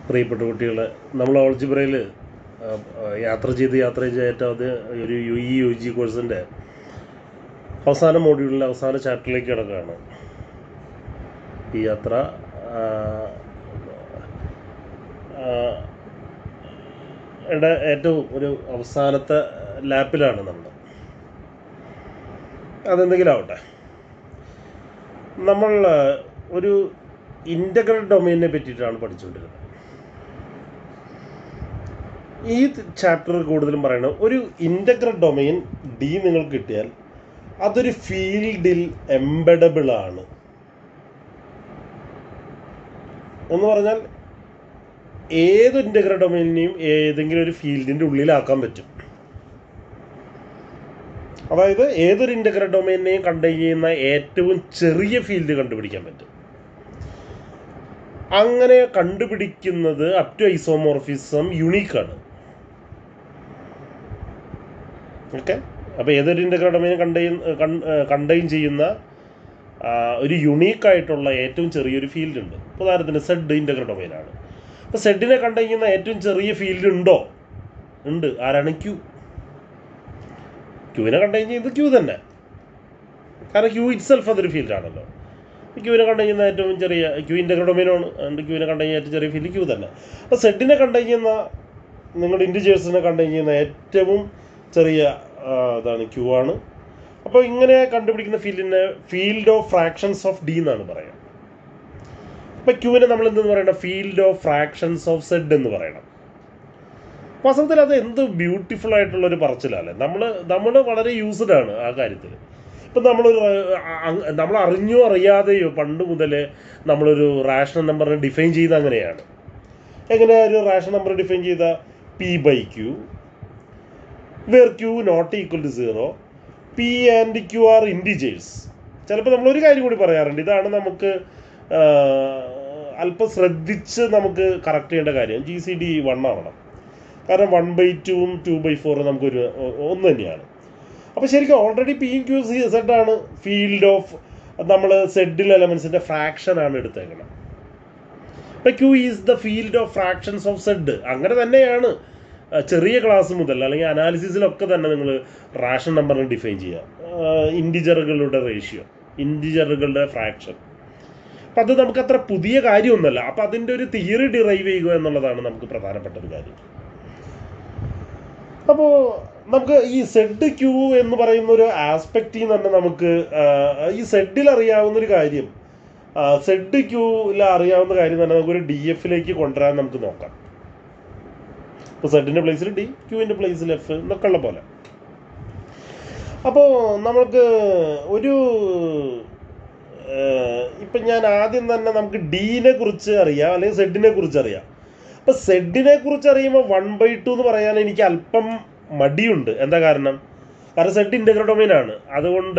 പ്രിയപ്പെട്ട കുട്ടികളെ നമ്മൾ ഓൾജിബ്രയിൽ യാത്ര ചെയ്ത് യാത്ര ചെയ്ത അത് ഒരു യു ഇ യു ജി കോഴ്സിൻ്റെ അവസാന മോഡ്യൂളിലെ അവസാന ചാപ്റ്ററിലേക്ക് കിടക്കുകയാണ് ഈ യാത്ര ആ, ആ, യുടെ ഏറ്റവും ഒരു അവസാനത്തെ ലാപ്പിലാണ് നമ്മൾ അതെന്തെങ്കിലും ആവട്ടെ നമ്മൾ ആ, ഒരു ഇൻ്റഗ്രൽ ഡൊമൈനെ പറ്റിയിട്ടാണ് പഠിച്ചുകൊണ്ടിരുന്നത് ഈ ചാപ്റ്റർ കൂടുതലും പറയുന്നത് ഒരു ഇൻ്റഗ്രൽ ഡൊമൈൻ ഡി നിങ്ങൾക്ക് കിട്ടിയാൽ അതൊരു ഫീൽഡിൽ എംബഡബിൾ ആണ് എന്ന് പറഞ്ഞാൽ ഏത് ഇൻ്റഗ്രൽ ഡൊമൈനിനെയും ഏതെങ്കിലും ഒരു ഫീൽഡിൻ്റെ ഉള്ളിലാക്കാൻ പറ്റും അതായത് ഏതൊരു ഇൻ്റഗ്രൽ ഡൊമൈനിനെയും കണ്ടെയ്ൻ ചെയ്യുന്ന ഏറ്റവും ചെറിയ ഫീൽഡ് കണ്ടുപിടിക്കാൻ പറ്റും അങ്ങനെ കണ്ടുപിടിക്കുന്നത് അപ് ടു ഐസോമോർഫിസം യുണീക്കാണ് ഓക്കെ അപ്പോൾ ഏതൊരു ഇൻ്റഗ്രൽ ഡൊമൈൻ കണ്ടെയ്ൻ കണ്ടെയ്ൻ ചെയ്യുന്ന ആ, ഒരു യുണീക്ക് ആയിട്ടുള്ള ഏറ്റവും ചെറിയൊരു ഫീൽഡ് ഉണ്ട് ഇപ്പോൾ ഉദാഹരണത്തിന് സെഡ് ഇൻ്റഗ്രൽ ഡൊമൈനാണ് അപ്പോൾ സെഡിനെ കണ്ടെയ്ൻ ചെയ്യുന്ന ഏറ്റവും ചെറിയ ഫീൽഡ് ഉണ്ടോ ഉണ്ട് ആരാണ് ക്യൂ ക്യൂവിനെ കണ്ടെയ്ൻ ചെയ്യുന്നത് ക്യൂ തന്നെ കാരണം ക്യൂ ഇറ്റ് സെൽഫ് അതൊരു ഫീൽഡാണല്ലോ ക്യൂവിനെ കണ്ടെയ്ൻ ചെയ്യുന്ന ഏറ്റവും ചെറിയ ക്യൂ ഇൻ്റഗ്രൽ ഡൊമൈനാണ് അതുകൊണ്ട് ക്യൂവിനെ കണ്ടെയ്ൻ ചെയ്യുന്ന ഏറ്റവും ചെറിയ ഫീൽഡ് ക്യൂ തന്നെ അപ്പോൾ സെഡിനെ കണ്ടെയ്ൻ ചെയ്യുന്ന നിങ്ങളുടെ ഇൻഡിജേഴ്സിനെ കണ്ടെയ്ൻ ചെയ്യുന്ന ഏറ്റവും ചെറിയ ആ, ഇതാണ് ക്യൂ ആണ് അപ്പോൾ ഇങ്ങനെ കണ്ടുപിടിക്കുന്ന ഫീൽഡിനെ field of fractions of D എന്നാണ് പറയുക അപ്പോൾ ക്യൂവിനെ നമ്മൾ എന്തെന്ന് പറയണം field of fractions of Z എന്ന് പറയണം വാസ്തവത്തിൽ അത് എന്ത് ബ്യൂട്ടിഫുൾ ആയിട്ടുള്ള ഒരു പറച്ചിലല്ലേ നമ്മൾ നമ്മൾ വളരെ യൂസ്ഡ് ആണ് ആ കാര്യത്തിൽ ഇപ്പം നമ്മളൊരു അ- അ- നമ്മൾ അറിഞ്ഞോ അറിയാതെയോ പണ്ട് മുതലേ നമ്മളൊരു റാഷണൽ നമ്പറിനെ ഡിഫൈൻ ചെയ്ത അങ്ങനെയാണ് എങ്ങനെയാ ഒരു റാഷണൽ നമ്പർ ഡിഫൈൻ ചെയ്ത P by Q where Q not equal to zero P and Q are integers ചിലപ്പോൾ നമ്മളൊരു കാര്യം കൂടി പറയാറുണ്ട് ഇതാണ് നമുക്ക് ആ, അല്പം ശ്രദ്ധിച്ച് നമുക്ക് കറക്റ്റ് ചെയ്യേണ്ട കാര്യം ജി സി ഡി വൺ ആവണം കാരണം വൺ ബൈ ടുവും ടു ബൈ ഫോറും നമുക്കൊരു ഒ- ഒന്ന് തന്നെയാണ് അപ്പോൾ ശരിക്കും already P Q C Z ആണ് ഫീൽഡ് ഓഫ് നമ്മൾ സെഡിൽ എലമെൻസിൻ്റെ ഫ്രാക്ഷൻ ആണ് എടുത്തേക്കണം ഇപ്പം Q is the field of fractions of Z അങ്ങനെ തന്നെയാണ് ആ, ചെറിയ ക്ലാസ് മുതൽ അല്ലെങ്കിൽ അനാലിസിസിലൊക്കെ തന്നെ നിങ്ങൾ റാഷൻ നമ്പറിനെ ഡിഫൈൻ ചെയ്യുക ഇൻഡിജറുകളുടെ റേഷ്യോ ഇൻഡിജറുകളുടെ ഫ്രാക്ഷൻ അപ്പം അത് നമുക്ക് അത്ര പുതിയ കാര്യമൊന്നുമല്ല അപ്പം അതിൻ്റെ ഒരു തിയറി ഡിറൈവ് ചെയ്യുക എന്നുള്ളതാണ് നമുക്ക് പ്രധാനപ്പെട്ട ഒരു കാര്യം അപ്പോൾ നമുക്ക് ഈ സെഡ് ക്യൂ എന്ന് പറയുന്ന ഒരു ആസ്പെക്റ്റിൽ നിന്ന് തന്നെ നമുക്ക് ആ, ഈ സെഡിൽ അറിയാവുന്ന ഒരു കാര്യം സെഡ് ക്യൂവിൽ അറിയാവുന്ന കാര്യം തന്നെ നമുക്കൊരു ഡി എഫിലേക്ക് കൊണ്ടുവരാൻ നമുക്ക് നോക്കാം ഇപ്പോൾ സെഡിൻ്റെ പ്ലേസിൽ ഡി ക്യൂവിൻ്റെ പ്ലേസിൽ എഫ് എന്നൊക്കെ ഉള്ള പോലെ അപ്പോൾ നമുക്ക് ഒരു ഇപ്പം ഞാൻ ആദ്യം തന്നെ നമുക്ക് ഡീനെ കുറിച്ച് അറിയാം അല്ലെങ്കിൽ സെഡിനെ കുറിച്ച് അറിയാം അപ്പോൾ സെഡിനെ കുറിച്ച് അറിയുമ്പോൾ വൺ ബൈ ടു എന്ന് പറയാൻ എനിക്ക് അല്പം മടിയുണ്ട് എന്താ കാരണം കാരണം സെഡ് ഇൻ്റഗ്രൽ ഡൊമൈൻ ആണ് അതുകൊണ്ട്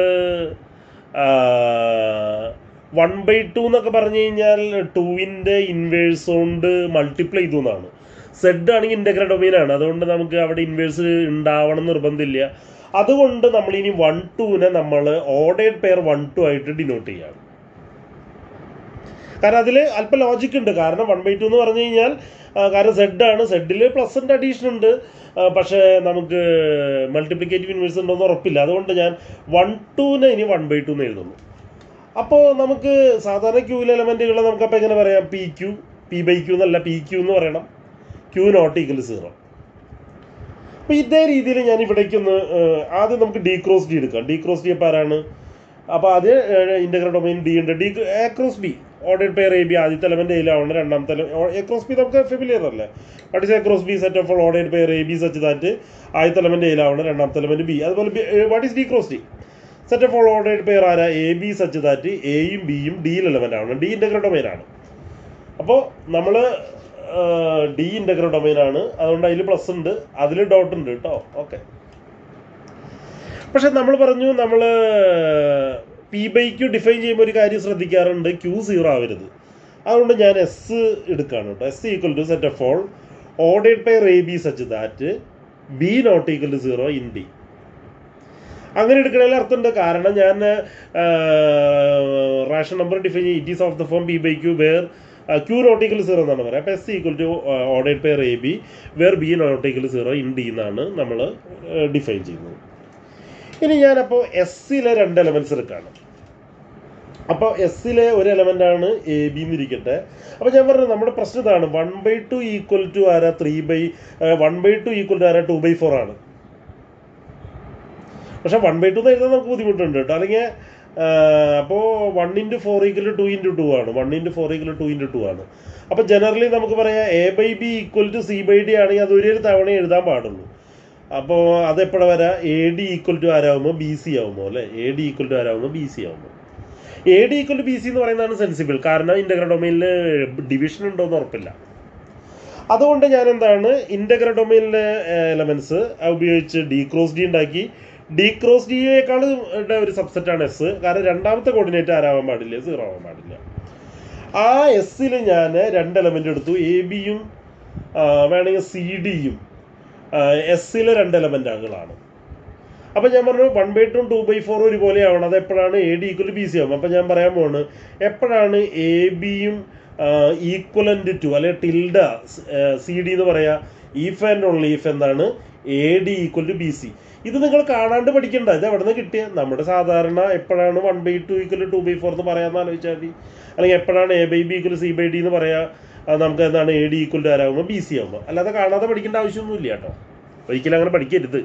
വൺ ബൈ ടു എന്നൊക്കെ പറഞ്ഞു കഴിഞ്ഞാൽ ടൂവിൻ്റെ ഇൻവേഴ്സ് കൊണ്ട് മൾട്ടിപ്ലൈ ചെയ്തു എന്നാണ് സെഡ് ആണെങ്കിൽ ഇൻ്റഗ്രൽ ഡൊമൈൻ ആണ് അതുകൊണ്ട് നമുക്ക് അവിടെ ഇൻവേഴ്സ് ഉണ്ടാവണം എന്ന് നിർബന്ധമില്ല അതുകൊണ്ട് നമ്മൾ ഇനി വൺ ടുവിനെ നമ്മൾ ഓർഡേഡ് പെയർ വൺ ടു ആയിട്ട് ഡിനോട്ട് ചെയ്യാണ് കാരണം അതിൽ അല്പം ലോജിക് ഉണ്ട് കാരണം വൺ ബൈ ടു എന്ന് പറഞ്ഞു കഴിഞ്ഞാൽ ആ, കാരണം സെഡ് ആണ് സെഡിൽ പ്ലസിൻ്റെ അഡീഷൻ ഉണ്ട് ആ, പക്ഷേ നമുക്ക് മൾട്ടിപ്ലിക്കേറ്റീവ് ഇൻവേഴ്സ് ഉണ്ടോ എന്ന് ഉറപ്പില്ല അതുകൊണ്ട് ഞാൻ വൺ ടുവിനെ ഇനി വൺ ബൈ ടു എന്ന് എഴുതുന്നു അപ്പോൾ നമുക്ക് സാധാരണ ക്യൂവിലെ എലമെൻറ്റുകൾ നമുക്കപ്പോൾ എങ്ങനെ പറയാം P Q P by Q എന്നല്ല പി ക്യൂ എന്ന് പറയണം ക്യൂ നോട്ട് ഈക്വൽ സീറോ അപ്പോൾ ഇതേ രീതിയിൽ ഞാൻ ഇവിടേക്കൊന്ന് ഏഹ്, ആദ്യം നമുക്ക് ഡി ക്രോസ് ഡി എടുക്കാം ഡി ക്രോസ് ഡി അപ്പോൾ ആരാണ് അപ്പോൾ അത് ഇൻ്റഗ്രൽ ഡൊമൈൻ ഡി ഉണ്ട് D A cross B order pair A B ആദ്യത്തെ എലമെന്റ് എയിലാവണം രണ്ടാമത്തെ എ ക്രോസ് ബി നമുക്ക് ഫെമിലിയർ അല്ലേ what is A cross B set of all order pair A B such that ആദ്യത്തെ എലമെന്റ് എയിലാവണം രണ്ടാമത്തെ element B അതുപോലെ what is D cross D set of all order pair ആരാ A B such that എയും ബിയും ഡിയിൽ element ആവണം D integral domain ആണ് അപ്പോൾ നമ്മൾ ഡി ഇൻ്റഗ്രൽ ഡൊമൈൻ ആണ് അതുകൊണ്ട് അതിൽ പ്ലസ് ഉണ്ട് അതിൽ ഡോട്ട് ഉണ്ട് കേട്ടോ ഓക്കെ പക്ഷെ നമ്മൾ പറഞ്ഞു നമ്മൾ പി ബൈ ക്യൂ ഡിഫൈൻ ചെയ്യുമ്പോൾ ഒരു കാര്യം ശ്രദ്ധിക്കാറുണ്ട് ക്യൂ സീറോ ആവരുത് അതുകൊണ്ട് ഞാൻ എസ് എടുക്കുകയാണ് കേട്ടോ S equal to set of all ordered pair A B such that B not equal to zero in D അങ്ങനെ എടുക്കണതിൽ അർത്ഥമുണ്ട് കാരണം ഞാൻ റാഷൻ നമ്പർ ഡിഫൈൻ ചെയ്യും it is of the form B by Q where Q not equal zero എന്നാണ് പറയുക അപ്പോൾ S equal to ordered pair A B where B not equal zero in D എന്നാണ് നമ്മൾ ഡിഫൈൻ ചെയ്യുന്നത് ഇനി ഞാനപ്പോൾ എസ്സിലെ രണ്ട് എലമെൻറ്റ്സ് എടുക്കുകയാണ് അപ്പോൾ എസ്സിലെ ഒരു എലമെൻ്റ് ആണ് എ ബി എന്നിരിക്കട്ടെ അപ്പോൾ ഞാൻ പറഞ്ഞു നമ്മുടെ പ്രശ്നം ഇതാണ് one by two equal to ആരാ three by one by two equal to ആരാ ടു ബൈ ഫോർ ആണ് പക്ഷെ വൺ ബൈ ടു എന്ന് എഴുതാൻ നമുക്ക് ബുദ്ധിമുട്ടുണ്ട് കേട്ടോ അല്ലെങ്കിൽ അപ്പോൾ one into four equal to into two ആണ് one into four equal to into two ആണ് അപ്പോൾ ജനറലി നമുക്ക് പറയാം A by B equal to C by D ആണെങ്കിൽ അത് ഒരു തവണ എഴുതാൻ പാടുള്ളൂ അപ്പോൾ അതെപ്പോഴാണ് വരാം എ ഡി ഈക്വൽ ടു ആരാകുമ്പോൾ ബി സി ആകുമ്പോൾ അല്ലേ എ ഡി ഈക്വൽ ടു ആരാകുമ്പോൾ ബി സി ആകുമ്പോൾ A D equal to B C എന്ന് പറയുന്നതാണ് സെൻസിബിൾ കാരണം ഇൻ്റഗ്രൽ ഡൊമൈനിൽ ഡിവിഷൻ ഉണ്ടോ എന്ന് ഉറപ്പില്ല അതുകൊണ്ട് ഞാൻ എന്താണ് ഇൻ്റഗ്രൽ ഡൊമൈനിലെ എലമെൻറ്റ്സ് ഉപയോഗിച്ച് ഡി ക്രോസ് ഡി ഉണ്ടാക്കി ഡി ക്രോസ് ഡിയേക്കാൾ ഒരു സബ്സെറ്റാണ് എസ് കാരണം രണ്ടാമത്തെ കോർഡിനേറ്റ് ആരാവാൻ പാടില്ല സീറോ ആവാൻ പാടില്ല ആ എസ്സിൽ ഞാൻ രണ്ട് എലമെൻ്റ് എടുത്തു എ ബിയും വേണമെങ്കിൽ സി ഡിയും എസ്സിലെ രണ്ട് എലമെൻറ്റുകളാണ് അപ്പം ഞാൻ പറഞ്ഞു one by two two by four ഒരുപോലെ ആവണം അത് എപ്പോഴാണ് A D equal B C ആവും അപ്പം ഞാൻ പറയാൻ പോണ് എപ്പോഴാണ് എ ബിയും ഈക്വലൻ്റ് ടു അല്ലെ ടിൽഡ സി ഡി എന്ന് പറയാ ഈഫ് ആൻഡ് ഓൺലി ഈഫ് എന്താണ് A D equal to B C ഇത് നിങ്ങൾ കാണാണ്ട് പഠിക്കണ്ട ഇത് എവിടെ നിന്ന് കിട്ടിയ നമ്മുടെ സാധാരണ എപ്പോഴാണ് one by two equal to by four എന്ന് പറയാമെന്ന് ആലോചിച്ചാൽ മതി അല്ലെങ്കിൽ എപ്പോഴാണ് A by B equal C by D എന്ന് പറയാ അത് നമുക്ക് എന്താണ് എ ഡി ഈക്വൽ ടു ആരാകുമ്പോൾ ബി സി ആകുമ്പോൾ അല്ലാതെ കാണാതെ പഠിക്കേണ്ട ആവശ്യമൊന്നുമില്ല കേട്ടോ ഒരിക്കലും അങ്ങനെ പഠിക്കരുത്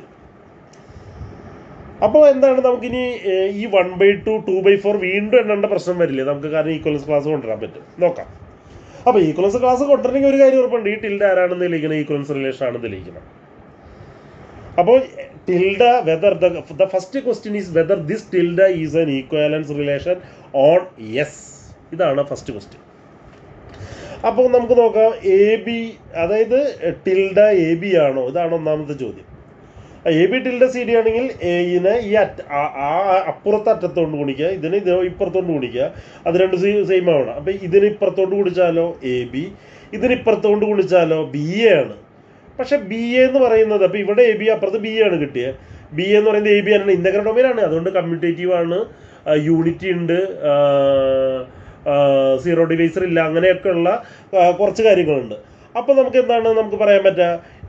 അപ്പോൾ എന്താണ് നമുക്കിനി ഏഹ്, ഈ one by two two by four വീണ്ടും എണ്ണേണ്ട പ്രശ്നം വരില്ലേ നമുക്ക് കാരണം ഈക്വലൻസ് ക്ലാസ് കൊണ്ടുവരാൻ പറ്റും നോക്കാം അപ്പോൾ ഈക്വലൻസ് ക്ലാസ് കൊണ്ടുവരണമെങ്കിൽ ഒരു കാര്യം ഉറപ്പുണ്ട് ഈ ടിൽഡ ആരാണെന്ന് തെളിയിക്കണം ഈക്വലൻസ് റിലേഷൻ ആണെന്ന് തെളിയിക്കണം അപ്പോൾ tilde whether the first question is whether this tilde is an equivalence relation on yes ഇതാണ് ഫസ്റ്റ് ക്വസ്റ്റ്യൻ അപ്പോൾ നമുക്ക് നോക്കാം എ ബി അതായത് ടിൽഡ എ ബി ആണോ ഇതാണ് ഒന്നാമത്തെ ചോദ്യം A B tilde C D ആണെങ്കിൽ എയിനെ ഈ അറ്റ ആ- ആ അപ്പുറത്തെ അറ്റത്തോണ്ട് ഗുണിക്കുക ഇതിന് ഇത് ഇപ്പുറത്തോണ്ട് ഗുണിക്കുക അത് രണ്ട് സെയിം ആവണം അപ്പം ഇതിന് ഇപ്പുറത്തോണ്ട് ഗുണിച്ചാലോ എ ബി ഇതിന് ഇപ്പുറത്തോണ്ട് ഗുണിച്ചാലോ ബി എ ആണ് പക്ഷെ ബി എ എന്ന് പറയുന്നത് അപ്പം ഇവിടെ എ ബി അപ്പുറത്ത് ബി ആണ് കിട്ടിയത് ബി എന്ന് പറയുന്നത് എ ബി ആണ് ഇൻ്റഗ്രൽ ഡൊമൈൻ ആണ് അതുകൊണ്ട് കമ്മ്യൂട്ടേറ്റീവ് ആണ് യൂണിറ്റി ഉണ്ട് സീറോ ഡിവൈസർ ഇല്ല അങ്ങനെയൊക്കെയുള്ള ആ, കുറച്ച് കാര്യങ്ങളുണ്ട് അപ്പോൾ നമുക്ക് എന്താണ് നമുക്ക് പറയാൻ പറ്റുക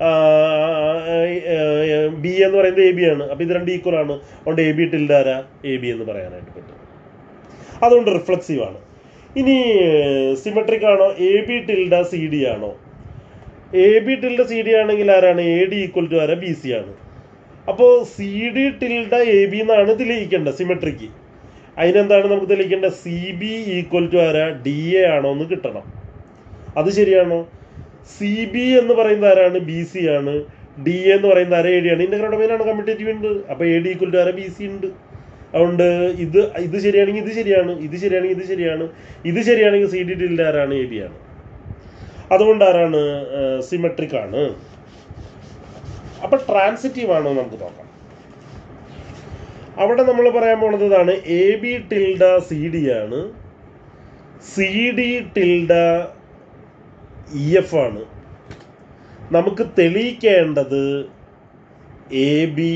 ബി എന്ന് പറയുന്നത് എ ബി ആണ് അപ്പോൾ ഇത് രണ്ട് ഈക്വൽ ആണ് അതുകൊണ്ട് എ ബി ടിൽഡാര എ ബി എന്ന് പറയാനായിട്ട് പറ്റും അതുകൊണ്ട് റിഫ്ലക്സീവ് ആണ് ഇനി സിമെട്രിക് ആണോ A B tilde C D ആണോ A B tilde C D ആണെങ്കിൽ ആരാണ് എ ഡി ഈക്വൽ ടു ആരാ ബി സി ആണ് അപ്പോൾ C D tilde A B എന്നാണ് തെളിയിക്കേണ്ടത് സിമെട്രിക്ക് അതിനെന്താണ് നമുക്ക് തെളിയിക്കേണ്ടത് സി ബി ഈക്വൽ ടു ആരാ ഡി എ ആണോ എന്ന് കിട്ടണം അത് ശരിയാണോ സി ബി എന്ന് പറയുന്നത് ആരാണ് ബി സി ആണ് ഡി എന്ന് പറയുന്നത് ആരാ എ ഡി ആണ് ഇൻ്റഗ്രൽ ഡൊമൈനാണ് കമ്മിറ്റേറ്റീവ് ഉണ്ട് അപ്പോൾ എ ഡി ഈക്വൽ ടു ആരാ ബി സി ഉണ്ട് അതുകൊണ്ട് ഇത് ഇത് ശരിയാണെങ്കിൽ ഇത് ശരിയാണ് ഇത് ശരിയാണെങ്കിൽ ഇത് ശരിയാണ് ഇത് ശരിയാണെങ്കിൽ സി ഡി ടിൽഡ് ആരാണ് എ ബി ആണ് അതുകൊണ്ട് ആരാണ് സിമെട്രിക് ആണ് അപ്പൊ ട്രാൻസിറ്റീവ് ആണോ എന്ന് നമുക്ക് നോക്കാം അവിടെ നമ്മൾ പറയാൻ പോണത് ഇതാണ് A B tilde C D ആണ് C D tilde E F ആണ് നമുക്ക് തെളിയിക്കേണ്ടത് A B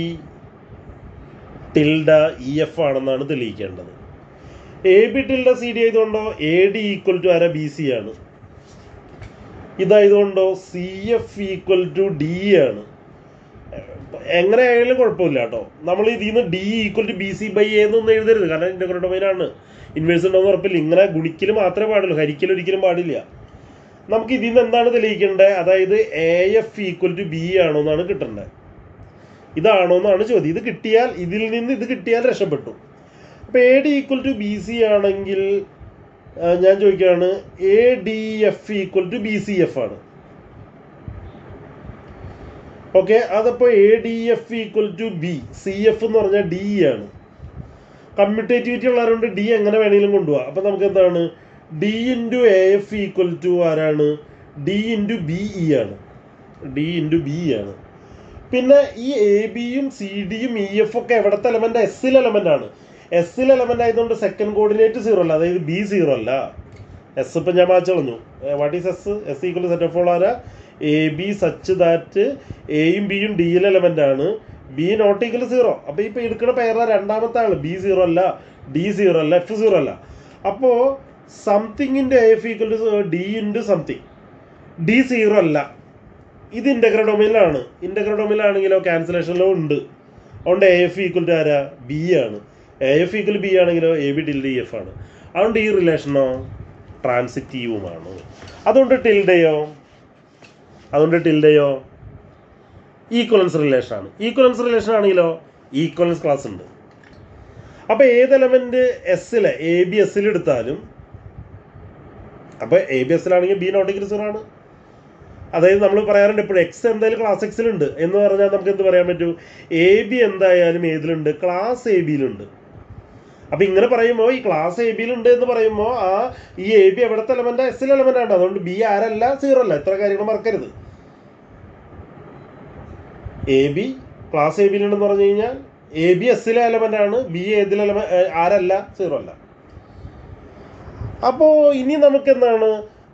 tilde E F ആണെന്നാണ് തെളിയിക്കേണ്ടത് A B tilde C D ആയതുകൊണ്ടോ എ ഡി ഈക്വൽ ടു ആരാ ബി സി ആണ് ഇതായതുകൊണ്ടോ C F equal to D ആണ് എങ്ങനെ ആയാലും കുഴപ്പമില്ല കേട്ടോ നമ്മൾ ഇതിൽ നിന്ന് D equal to B C by എന്നൊന്നും എഴുതരുത് കാരണം ഇൻ്റഗ്രൽ ഡൊമൈനാണ് ഇൻവേഴ്സ് ഉണ്ടോന്ന് ഉറപ്പില്ല ഇങ്ങനെ ഗുണിക്കൽ മാത്രമേ പാടുള്ളൂ ഹരിക്കൽ ഒരിക്കലും പാടില്ല നമുക്ക് ഇതിൽ നിന്ന് എന്താണ് തെളിയിക്കേണ്ടത് അതായത് A F equal to B ആണോ എന്നാണ് കിട്ടേണ്ടത് ഇതാണോ എന്നാണ് ചോദ്യം ഇത് കിട്ടിയാൽ ഇതിൽ നിന്ന് ഇത് കിട്ടിയാൽ രക്ഷപ്പെട്ടു അപ്പോൾ A D equal to B C ആണെങ്കിൽ ആ, ഞാൻ ചോദിക്കുകയാണ് A D F equal to B C F ആണ് ഓക്കെ അതപ്പോൾ A D F equal to B C F എന്ന് പറഞ്ഞാൽ ഡി ആണ് കമ്മ്യൂട്ടേറ്റിവിറ്റി ഉള്ളവരുണ്ട് ഡി എങ്ങനെ വേണമെങ്കിലും കൊണ്ടുപോകാം അപ്പം നമുക്ക് എന്താണ് D into A F equal to ആരാണ് ഡി ഇൻറ്റു ബി ഇ ആണ് ഡി ഇൻറ്റു ബി ആണ് പിന്നെ ഈ എ ബിയും സി ഡിയും ഇ എഫ് ഒക്കെ എവിടത്തെ എലമെന്റ് എസ്സിൽ എലമെന്റ് ആണ് എസ്സിൽ എലമെന്റ് ആയതുകൊണ്ട് സെക്കൻഡ് കോർഡിനേറ്റ് സീറോ അല്ല അതായത് ബി സീറോ അല്ല എസ് ഇപ്പം ഞാൻ മാച്ച് കളഞ്ഞു what is S S equal set of all ആരാ എ ബി സച്ച് ദാറ്റ് എയും ബിയും ഡിയിൽ എലമെന്റ് ആണ് ബി നോട്ട് ഈക്വൽ സീറോ അപ്പോൾ ഇപ്പോൾ എടുക്കുന്ന പേരാ രണ്ടാമത്തെ ആള് ബി സീറോ അല്ല ഡി സീറോ അല്ല എഫ് സീറോ അല്ല അപ്പോൾ സംതിങ്ങിൻ്റെ F equal to D into something D zero അല്ല ഇത് ഇൻ്റഗ്രൽ ഡൊമൈനിലാണ് ഇൻ്റഗ്രൽ ഡൊമൈനിലാണെങ്കിലോ ക്യാൻസലേഷനിലോ ഉണ്ട് അതുകൊണ്ട് എ എഫ് ഈക്വൽ ടു ആരാ ബി ആണ് എ എഫ് ഈക്വൽ ബി ആണെങ്കിലോ എ ബി ടിൽഡ് എഫ് ആണ് അതുകൊണ്ട് ഈ റിലേഷനോ ട്രാൻസിറ്റീവുമാണ് അതുകൊണ്ട് ടിൽഡയോ അതുകൊണ്ട് ടിൽഡയോ ഈക്വലൻസ് റിലേഷൻ ആണ് ഈക്വലൻസ് റിലേഷൻ ആണെങ്കിലോ ഈക്വലൻസ് ക്ലാസ് ഉണ്ട് അപ്പോൾ ഏത് എലമെന്റ് എസ്സിലെ എ ബി എസ്സിൽ എടുത്താലും അപ്പോൾ എ ബി എസ്സിലാണെങ്കിൽ ബി നോട്ട് ഈക്വൽ സീറോ ആണ് അതായത് നമ്മൾ പറയാറുണ്ട് ഇപ്പോൾ എക്സ് എന്തായാലും ക്ലാസ് എക്സിലുണ്ട് എന്ന് പറഞ്ഞാൽ നമുക്ക് എന്ത് പറയാൻ പറ്റൂ എ ബി എന്തായാലും ഏതിലുണ്ട് ക്ലാസ് എ ബിയിലുണ്ട് അപ്പൊ ഇങ്ങനെ പറയുമ്പോൾ ഈ ക്ലാസ് എ ബിയിലുണ്ട് എന്ന് പറയുമ്പോൾ ആ ഈ എ ബി എവിടത്തെ എലമെന്റ് എസ് എലമെന്റ് ആണ് അതുകൊണ്ട് ബി ആരല്ല സീറോ അല്ല ഇത്ര കാര്യങ്ങൾ മറക്കരുത് എ ബി ക്ലാസ് എ ബിയിലുണ്ടെന്ന് പറഞ്ഞു കഴിഞ്ഞാൽ എ ബി എസ്സിലെ എലമെന്റ് ആണ് ബി ഏതിലെ എലമെന്റ് ആരല്ല സീറോ അല്ല അപ്പോ ഇനി നമുക്ക് എന്താണ്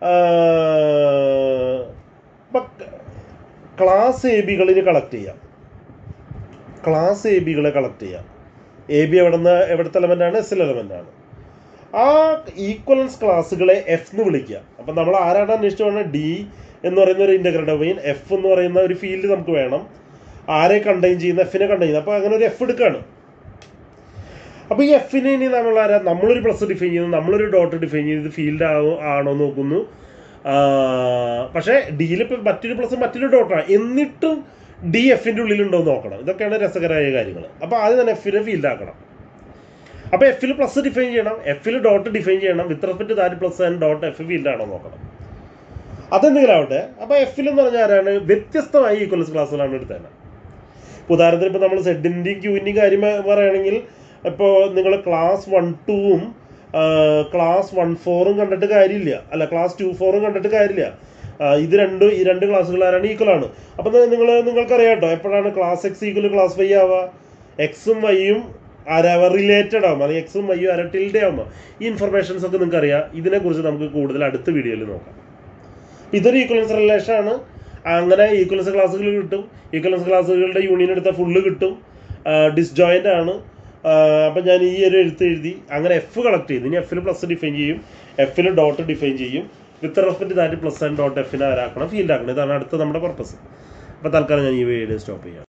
ക്ലാസ് എ ബികളിന് കളക്ട് ചെയ്യാം ക്ലാസ് എ ബികളെ കളക്ട് ചെയ്യാം എ ബി എവിടുന്ന് എവിടുത്തെ എലമെന്റ് ആണ് എസ് എൽ എലമെന്റ് ആണ് ആ ഈക്വലൻസ് ക്ലാസ്സുകളെ എഫ് എന്ന് വിളിക്കുക അപ്പം നമ്മൾ ആരാണ് അന്വേഷിച്ചു പറഞ്ഞാൽ ഡി എന്ന് പറയുന്ന ഒരു ഇന്റഗ്രൽ ഡൊമൈൻ എഫ് എന്ന് പറയുന്ന ഒരു ഫീൽഡ് നമുക്ക് വേണം ആരെ കണ്ടെയ്ൻ ചെയ്യുന്ന എഫിനെ കണ്ടെയ്ൻ ചെയ്യുന്നത് അപ്പോൾ അങ്ങനെ ഒരു എഫ് എടുക്കുകയാണ് അപ്പോൾ ഈ എഫിനെ ഇനി നമ്മൾ ആരാ നമ്മളൊരു പ്ലസ് ഡിഫൈൻ ചെയ്യുന്നു നമ്മളൊരു ഡോട്ട് ഡിഫൈൻ ചെയ്ത് ഫീൽഡ് ആണോ ആണോ എന്ന് നോക്കുന്നു ആ, പക്ഷേ ഡിയിൽ ഇപ്പം മറ്റൊരു പ്ലസ് മറ്റൊരു ഡോട്ടാണ് എന്നിട്ടും ഡി എഫിൻ്റെ ഉള്ളിലുണ്ടോ എന്ന് നോക്കണം ഇതൊക്കെയാണ് രസകരമായ കാര്യങ്ങൾ അപ്പോൾ ആദ്യം തന്നെ എഫിനെ ഫീൽഡ് ആക്കണം അപ്പോൾ എഫിൽ പ്ലസ് ഡിഫൈൻ ചെയ്യണം എഫിൽ ഡോട്ട് ഡിഫൈൻ ചെയ്യണം with respect that plus and dot F field ആണോ നോക്കണം അതെന്തെങ്കിലും ആവട്ടെ അപ്പോൾ എഫിൽ എന്ന് പറഞ്ഞാൽ ആരാണ് വ്യത്യസ്തമായ ഈക്വലൻസ് ക്ലാസ്സുകളാണ് എടുത്തത് ഇപ്പോൾ ഉദാഹരണത്തിന് ഇപ്പോൾ നമ്മൾ സെഡിൻ്റെയും ക്യൂവിൻ്റെയും കാര്യം പറയുകയാണെങ്കിൽ ഇപ്പോൾ നിങ്ങൾ ക്ലാസ് വൺ ടൂവും ക്ലാസ് വൺ ഫോറും കണ്ടിട്ട് കാര്യമില്ല അല്ല ക്ലാസ് ടു ഫോറും കണ്ടിട്ട് കാര്യമില്ല ആ, ഇത് രണ്ട് ഈ രണ്ട് ക്ലാസ്സുകൾ ആരാണ് ഈക്വൽ ആണ് അപ്പം നിങ്ങൾ നിങ്ങൾക്കറിയാം കേട്ടോ എപ്പോഴാണ് class X equal class Y ആവുക എക്സും വൈയും ആരാവുക റിലേറ്റഡ് ആവുമ്പോൾ അല്ലെങ്കിൽ എക്സും വൈയും ആരാ ടിൽഡേ ആവുമ്പോൾ ഈ ഇൻഫർമേഷൻസ് ഒക്കെ നിങ്ങൾക്ക് അറിയാം ഇതിനെക്കുറിച്ച് നമുക്ക് കൂടുതൽ അടുത്ത വീഡിയോയിൽ നോക്കാം ഇതൊരു ഈക്വലൻസ് റിലേഷൻ ആണ് അങ്ങനെ ഈക്വലൻസ് ക്ലാസ്സുകൾ കിട്ടും ഈക്വലൻസ് ക്ലാസ്സുകളുടെ യൂണിയൻ എടുത്ത ഫുള്ള് കിട്ടും ഡിസ്ജോയിൻ്റ് ആണ് അപ്പം ഞാൻ ഈ ഒരു എഴുത്ത് എഴുതി അങ്ങനെ എഫ് കളക്ട് ചെയ്തു ഇനി എഫിൽ പ്ലസ് ഡിഫൈൻ ചെയ്യും എഫിൽ ഡോട്ട് ഡിഫൈൻ ചെയ്യും with respect that plus and dot എഫിനെ ആരാക്കണം ഫീൽഡ് ആക്കണം ഇതാണ് അടുത്ത നമ്മുടെ പർപ്പസ് അപ്പോൾ തൽക്കാലം ഞാൻ ഈ വീഡിയോ സ്റ്റോപ്പ് ചെയ്യാം